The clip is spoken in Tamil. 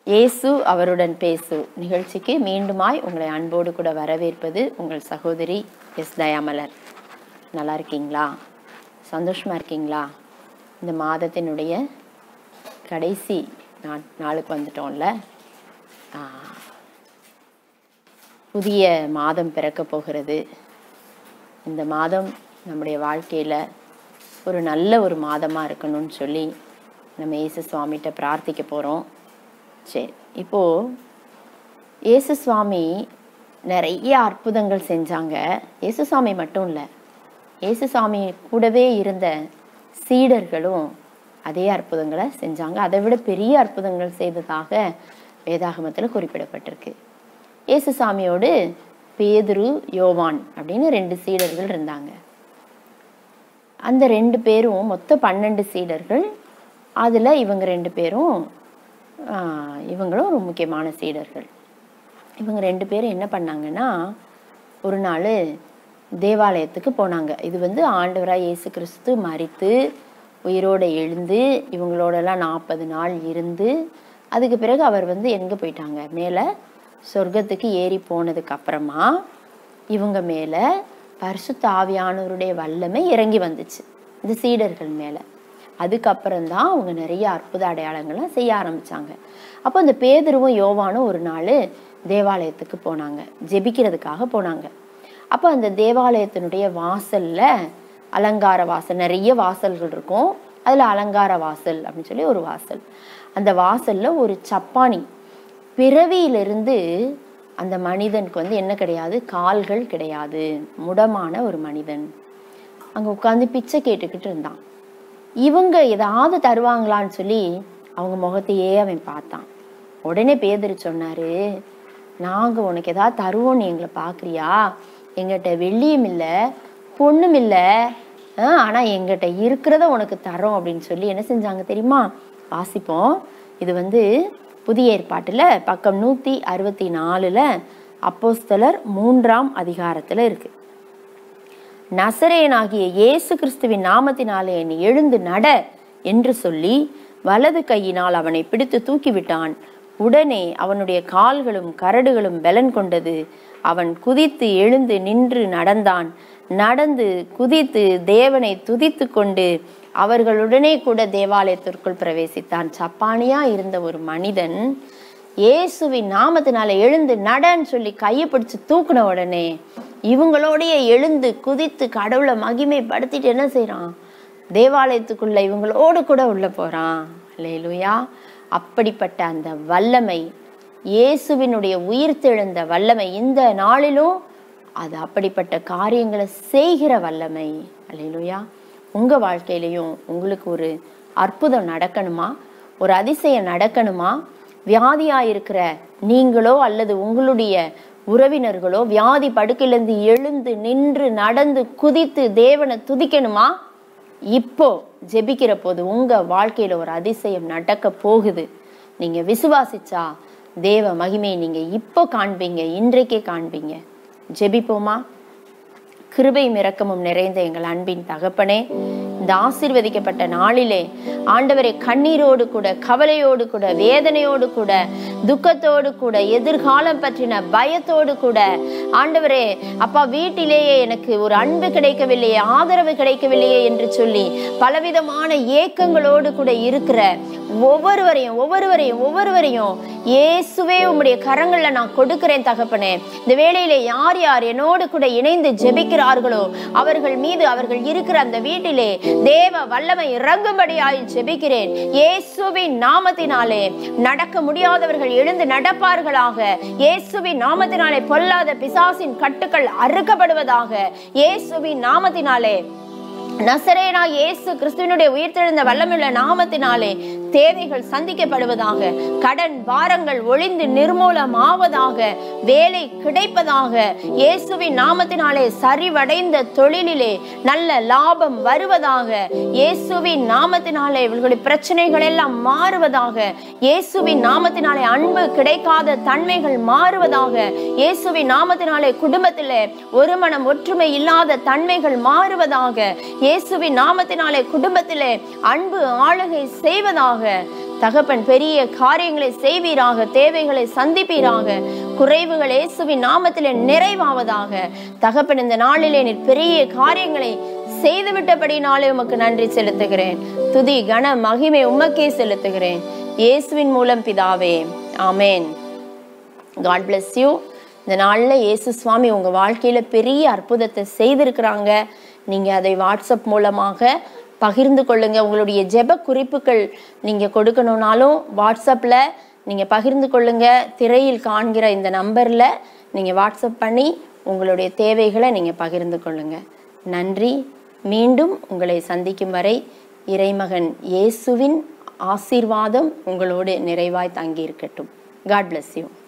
இயேசு அவருடன் பேசு நிகழ்ச்சிக்கு மீண்டுமாய் உங்களை அன்போடு கூட வரவேற்பது உங்கள் சகோதரி எஸ் தயாமலர் நல்லா இருக்கீங்களா சந்தோஷமா இருக்கீங்களா இந்த மாதத்தினுடைய கடைசி நா- நாளுக்கு வந்துட்டோம்ல ஆ, புதிய மாதம் பிறக்க போகிறது இந்த மாதம் நம்முடைய வாழ்க்கையில் ஒரு நல்ல ஒரு மாதமாக இருக்கணும்னு சொல்லி நம்ம இயேசு சுவாமிகிட்ட பிரார்த்திக்க போகிறோம் சரி இப்போது இயேசு சுவாமி நிறைய அற்புதங்கள் செஞ்சாங்க இயேசு சுவாமி மட்டும் இல்லை இயேசு சுவாமி கூடவே இருந்த சீடர்களும் அதே அற்புதங்களை செஞ்சாங்க அதை விட பெரிய அற்புதங்கள் செய்ததாக வேதாகமத்தில் குறிப்பிடப்பட்டிருக்கு இயேசு சாமியோடு பேதுரு யோவான் அப்படின்னு ரெண்டு சீடர்கள் இருந்தாங்க அந்த ரெண்டு பேரும் மொத்தம் பன்னெண்டு சீடர்கள் அதில் இவங்க ரெண்டு பேரும் ஆஹ், இவங்களும் ஒரு முக்கியமான சீடர்கள் இவங்க ரெண்டு பேரும் என்ன பண்ணாங்கன்னா ஒரு நாள் தேவாலயத்துக்கு போனாங்க இது வந்து ஆண்டவராக இயேசு கிறிஸ்து மரித்து உயிரோடு எழுந்து இவங்களோடலாம் நாற்பது நாள் இருந்து அதுக்கு பிறகு அவர் வந்து எங்கே போயிட்டாங்க மேலே சொர்க்கத்துக்கு ஏறி போனதுக்கு அப்புறமா இவங்க மேலே பரிசுத்த ஆவியானவருடைய வல்லமை இறங்கி வந்துச்சு இந்த சீடர்கள் மேலே அதுக்கப்புறம்தான் அவங்க நிறைய அற்புத அடையாளங்களை செய்ய ஆரம்பிச்சாங்க அப்போ இந்த பேதுருவும் யோவானும் ஒரு நாள் தேவாலயத்துக்கு போனாங்க ஜெபிக்கிறதுக்காக போனாங்க அப்போ அந்த தேவாலயத்தினுடைய வாசல்ல அலங்கார வாசல் நிறைய வாசல்கள் இருக்கும் அதில் அலங்கார வாசல் அப்படின்னு சொல்லி ஒரு வாசல் அந்த வாசல்ல ஒரு சப்பானி பிறவியிலிருந்து அந்த மனிதனுக்கு வந்து என்ன கிடையாது கால்கள் கிடையாது முடமான ஒரு மனிதன் அங்க உட்காந்து பிச்சை கேட்டுக்கிட்டு இருந்தான் இவங்க ஏதாவது தருவாங்களான்னு சொல்லி அவங்க முகத்தையே அவன் பார்த்தான் உடனே பேதர் சொன்னாரு நாங்க உனக்கு ஏதாவது தருவோம் நீ எங்களை பார்க்கறியா எங்கிட்ட வெள்ளியும் இல்லை பொண்ணும் இல்லை ஆனா எங்கிட்ட இருக்கிறத உனக்கு தரோம் அப்படின்னு சொல்லி என்ன செஞ்சாங்க தெரியுமா வாசிப்போம் இது வந்து புதிய ஏற்பாட்டுல பக்கம் நூத்தி அறுபத்தி நாலுல அப்போஸ்தலர் மூன்றாம் அதிகாரத்துல இருக்கு நசரேனாகிய இயேசு கிறிஸ்துவின் நாமத்தினாலே நீ எழுந்து நட என்று சொல்லி வலது கையினால் அவனை பிடித்து தூக்கிவிட்டான் உடனே அவனுடைய கால்களும் கரடுகளும் பலன் கொண்டது அவன் குதித்து எழுந்து நின்று நடந்தான் நடந்து குதித்து தேவனை துதித்து கொண்டு அவர்களுடனே கூட தேவாலயத்திற்குள் பிரவேசித்தான் சப்பானியா இருந்த ஒரு மனிதன் இயேசுவின் நாமத்தினால எழுந்து நடன்னு சொல்லி கையை பிடிச்சு தூக்குன உடனே இவங்களோடயே எழுந்து குதித்து கடவுளை மகிமைப்படுத்திட்டு என்ன செய்றான் தேவாலயத்துக்குள்ள இவங்களோடு கூட உள்ள போறான் லேலுயா அப்படிப்பட்ட அந்த வல்லமை இயேசுவினுடைய உயிர்த்தெழுந்த வல்லமை இந்த நாளிலும் அது அப்படிப்பட்ட காரியங்களை செய்கிற வல்லமை அல்லேலூயா உங்க வாழ்க்கையிலையும் உங்களுக்கு ஒரு அற்புதம் நடக்கணுமா ஒரு அதிசயம் நடக்கணுமா வியாதியா இருக்கிற நீங்களோ அல்லது உங்களுடைய உறவினர்களோ வியாதி படுக்கையிலிருந்து எழுந்து நின்று நடந்து குதித்து தேவனை துதிக்கணுமா இப்போ ஜெபிக்கிற போது உங்க வாழ்க்கையில ஒரு அதிசயம் நடக்க போகுது நீங்க விசுவாசிச்சா தேவ மகிமையை நீங்க இப்போ காண்பீங்க இன்றைக்கே காண்பீங்க ஜெபிப்போமா கிருபையும் இரக்கமும் நிறைந்த எங்கள் அன்பின் தகப்பனே இந்த ஆசீர்வதிக்கப்பட்ட நாளிலே ஆண்டவரை கண்ணீரோடு கூட கவலையோடு கூட வேதனையோடு கூட துக்கத்தோடு கூட எதிர்காலம் பற்றின பயத்தோடு கூட ஆண்டவரே அப்பா வீட்டிலேயே எனக்கு ஒரு அன்பு கிடைக்கவில்லையே ஆதரவு கிடைக்கவில்லையே என்று சொல்லி பலவிதமான ஏக்கங்களோடு கூட இருக்கிற ஒவ்வொருவரையும் ஒவ்வொருவரையும் ஒவ்வொருவரையும் இயேசுவே உம்முடைய கரங்கள்ல நான் கொடுக்கிறேன் தகப்பனே இந்த வேளையிலே யார் யார் என்னோடு கூட இணைந்து ஜெபிக்கிறார்களோ அவர்கள் மீது அவர்கள் இருக்கிற அந்த வீட்டிலே தேவ வல்லமை இறங்கும்படியாய் ஜெபிக்கிறேன் இயேசுவின் நாமத்தினாலே நடக்க முடியாதவர்கள் எழுந்து நடப்பார்களாக இயேசுவின் நாமத்தினாலே பொல்லாத பிசாசின் கட்டுக்கள் அறுக்கப்படுவதாக இயேசுவின் நாமத்தினாலே நசரேனா இயேசு கிறிஸ்துவனுடைய உயிர்த்தெழுந்த வல்லமுள்ள நாமத்தினாலே தேவைகள் சந்திக்கப்படுவதாக கடன் பாரங்கள் ஒளிந்து நிர்மூலமாவதாக வேலை கிடைப்பதாக இயேசுவின் நாமத்தினாலே சரிவடைந்த தொழிலிலே நல்ல லாபம் வருவதாக இயேசுவின் நாமத்தினாலே இவர்களுடைய பிரச்சனைகள் எல்லாம் மாறுவதாக இயேசுவின் நாமத்தினாலே அன்பு கிடைக்காத தன்மைகள் மாறுவதாக இயேசுவின் நாமத்தினாலே குடும்பத்திலே ஒரு மனம் ஒற்றுமை இல்லாத தன்மைகள் மாறுவதாக இயேசுவின் நாமத்தினாலே குடும்பத்திலே அன்பு ஆளுகை செய்வதாக தகப்பன் பெரிய காரியங்களை செய்வீராக தேவைகளை சந்திப்பீராக குறைவுகள் இயேசுவின் நாமத்திலே நிறைவாவதாக தகப்பன் இந்த நாளிலே நீர் பெரிய காரியங்களை செய்துவிட்டபடினாலே உமக்கு நன்றி செலுத்துகிறேன் துதி கன மகிமை உமக்கே செலுத்துகிறேன் இயேசுவின் மூலம் பிதாவே ஆமேன் காட் bless யூ இந்த நாளில் இயேசு சுவாமி உங்கள் வாழ்க்கையில் பெரிய அற்புதத்தை செய்திருக்கிறாங்க நீங்கள் அதை வாட்ஸ்அப் மூலமாக பகிர்ந்து கொள்ளுங்க உங்களுடைய ஜெப குறிப்புகள் நீங்கள் கொடுக்கணும்னாலும் வாட்ஸ்அப்பில் நீங்கள் பகிர்ந்து கொள்ளுங்க திரையில் காண்கிற இந்த நம்பரில் நீங்கள் வாட்ஸ்அப் பண்ணி உங்களுடைய தேவைகளை நீங்கள் பகிர்ந்து கொள்ளுங்க நன்றி மீண்டும் உங்களை சந்திக்கும் வரை இறைமகன் இயேசுவின் ஆசீர்வாதம் உங்களோடு நிறைவாய் தங்கியிருக்கட்டும் காட் bless யூ